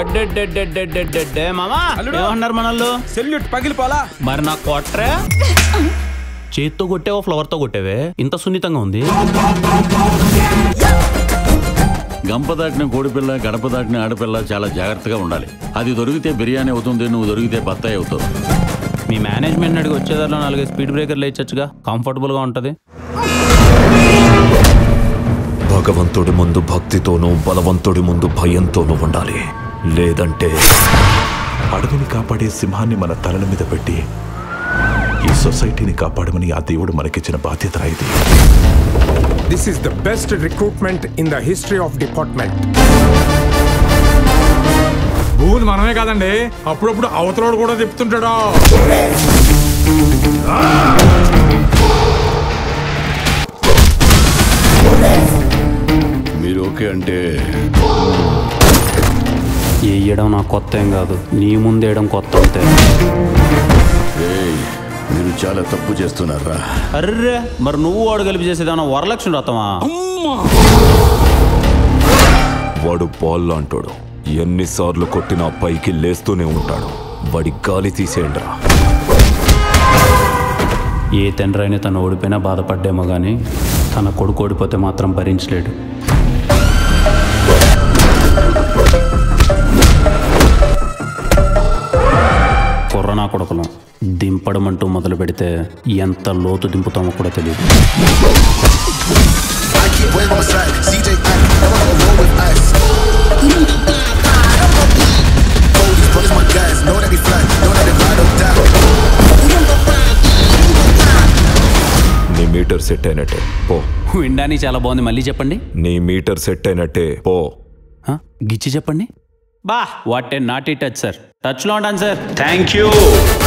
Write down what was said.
అడ్డెడ్డెడ్డెడ్డెడ్డెడ్డే మామా అల్లుడు. ఏమన్నారు మనల్లు సెల్యూట్ పగిలిపోలా మరి నా కొట్రే చేత్తో కొట్టేవో ఫ్లవర్ తో కొట్టేవే ఇంత సున్నితంగా ఉంది గంప దాటిన కోడిపిల్ల గడప దాటిన ఆడపిల్ల చాలా జాగ్రత్తగా ఉండాలి అది దొరికితే బిర్యానీ అవుతుంది నువ్వు దొరికితే బత్తాయి అవుతావు మీ మేనేజ్మెంట్ అడిగి వచ్చేదారిలో నాలుగైదు స్పీడ్ బ్రేకర్లు ఇచ్చచ్చుగా కంఫర్టబుల్ గా ఉంటది భగవంతుడి ముందు భక్తితోనూ బలవంతుడి ముందు భయంతోనూ ఉండాలి లేదంటే అడవిని కాపాడే సింహాన్ని మన తలల మీద పెట్టి ఈ సొసైటీని కాపాడమని ఆ దేవుడు మనకిచ్చిన బాధ్యత ఇది This is the best recruitment in the history of department. భూములు మనమే కాదండి అప్పుడప్పుడు అవతలోడు కూడా తిప్పుతుంటాడు మీరు ఓకే అంటే వేయడం నాకు కొత్త ఏం కాదు నీ ముందేయడం కొత్త అంతే ఏయ్, మీరు చాలా తప్పు చేస్తున్నారా అర్రే మరి నువ్వు వాడు కలిపి చేసేదానా వరలక్ష్మి వ్రతమా వాడు బాల్ లాంటోడు ఎన్నిసార్లు కొట్టినా పైకి లేస్తూనే ఉంటాడు వాడి గాలి తీసేయండిరా ఏ తండ్రి అయినా తను ఓడిపోయినా బాధపడ్డేమో కానీ తన కొడుకు ఓడిపోతే మాత్రం భరించలేడు కొర్రనా కొడుకులం దింపడం అంటూ మొదలు పెడితే ఎంత లోతు దింపుతామో కూడా తెలియదు I keep wave on my side. CJ, I never gonna roll with ice. Oh, these brothers my guys. Know that they fly. Know that they ride or die. నీ మీటర్ సెట్ అయినట్టే పో వినడానికి చాలా బాగుంది మళ్ళీ చెప్పండి నీ మీటర్ సెట్ అయినట్టే పో హ? గిచ్చి చెప్పండి బా what a naughty touch sir టచ్లో ఉంటాను సార్ థ్యాంక్ యూ